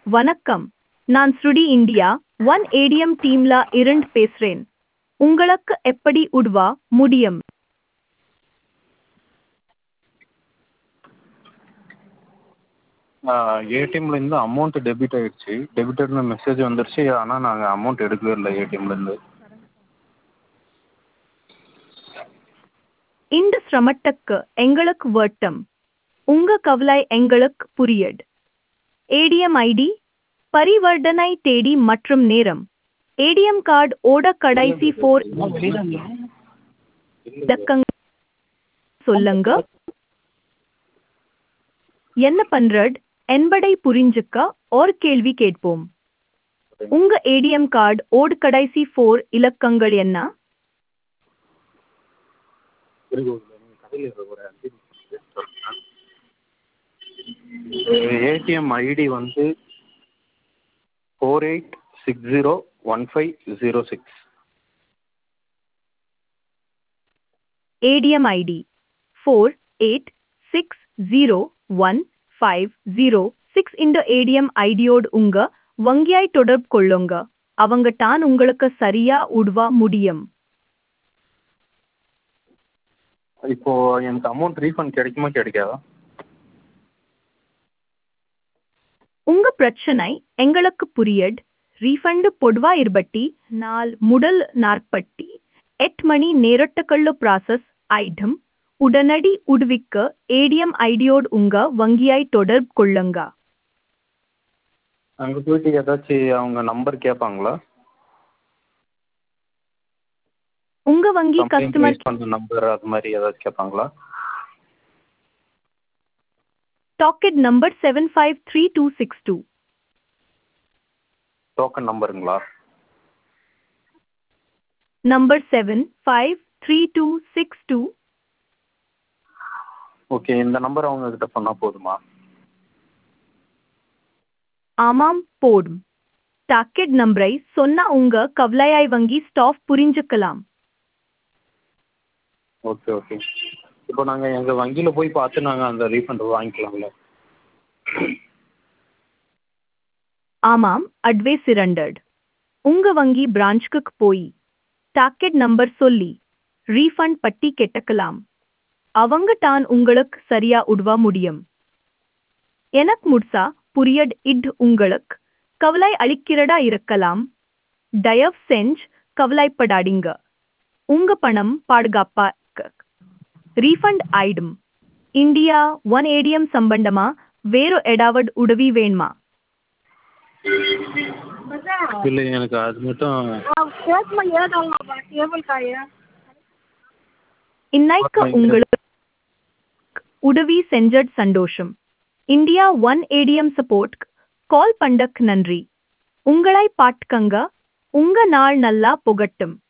வணக்கம் நான் ஸ்ருடி இந்தியா ஒன் ஏடிஎம் டீம்ல இருந்து பேசுறேன் உங்களுக்கு எப்படி உதவ முடியும் ஏடிஎம்லேருந்து அமௌண்ட் டெபிட் ஆகிடுச்சு டெபிட்டட்னு மெசேஜ் வந்துருச்சு ஆனால் நாங்கள் அமௌண்ட் எடுக்கவே இல்லை ஏடிஎம்லேருந்து இந்த சிரமத்துக்கு எங்களுக்கு வருத்தம் உங்க கவலை எங்களுக்கு புரியுது ஏடிஎம் ஐடி பரிவர்த்தனை தேதி மற்றும் நேரம் ஏடிஎம் கார்டு ஓட கடைசி ஃபோர் இலக்கங்கள் சொல்லுங்க என்ன பண்றது என்பதை புரிஞ்சுக்க ஒரு கேள்வி கேட்போம் உங்க ஏடிஎம் கார்டு ஓடு கடைசி ஃபோர் இலக்கங்கள் என்ன ஏடிஎம் ஐடி வந்து four eight six zero one five zero six ADM ID four eight six zero one five zero six இந்த ADM ஐடியோடு உங்க வங்கியாய் தொடர்பு கொள்ளுங்க அவங்க தான் உங்களுக்கு சரியா உதவ முடியும் இப்போ எனக்கு அமௌண்ட் ரீஃபண்ட் கிடைக்குமா கிடைக்காதா உங்க பிரச்சனை எங்களுக்கு புரியுது ரீஃபண்ட் பொதுவா இருபட்டி நாள் முதல் நாற்பட்டி எட்டு மணி நேரத்துக்குள்ள ப்ராசஸ் ஆயிடும் உடனடி உதவிக்கு ஏடிஎம் ஐடியோடு உங்க வங்கியாய் தொடர்பு கொள்ளுங்க அங்கே போயிட்டு ஏதாச்சும் அவங்க நம்பர் கேட்பாங்களா உங்க வங்கி கம்ப்ளைண்ட் கஸ்டமர் ரைஸ் பண்ணுற நம்பர் அது மாதிரி ஏதாச்சும் கேட்பாங்களா docket number seven five three two six two token நம்பருங்களா number 753262 ஓகே இந்த நம்பர் அவங்க கிட்ட சொன்னால் போதுமா ஆமாம் போடும் டாக்கெட் நம்பரை சொன்ன உங்க கவலையாய் வங்கி ஸ்டாஃப் புரிஞ்சுக்கலாம் ஓகே ஓகே இப்போ நாங்கள் எங்கள் வங்கியில் போய் பார்த்து நாங்கள் அந்த ரீஃபண்ட் வாங்கிக்கலாம்ல ஆமாம் அட்வே சிரண்டர்ட் உங்க வங்கி பிரான்ச்சுக்கு போய் டாக்கெட் நம்பர் சொல்லி ரீஃபண்ட் பட்டி கெட்டக்கலாம் அவங்க தான் உங்களுக்கு சரியா உதவ முடியும் எனக்கு முட்சா புரியட் இட் உங்களுக்கு கவலை அளிக்கிறதா இருக்கலாம் தயவு செஞ்சு கவலைப்படாதீங்க உங்க பணம் பாதுகாப்பா ரீஃபண்ட் ஆயிடும் இந்தியா ஒன் ஏடிஎம் சம்பந்தமா வேறு ஏதாவது உதவி வேணுமா இல்லை எனக்கு அது மட்டும் இன்னைக்கு உங்களுக்கு உதவி செஞ்சட் சந்தோஷம் India one ATM support call பண்டக் நன்றி உங்களை பாட்டுக்கங்க உங்க நாள் நல்லா புகட்டும்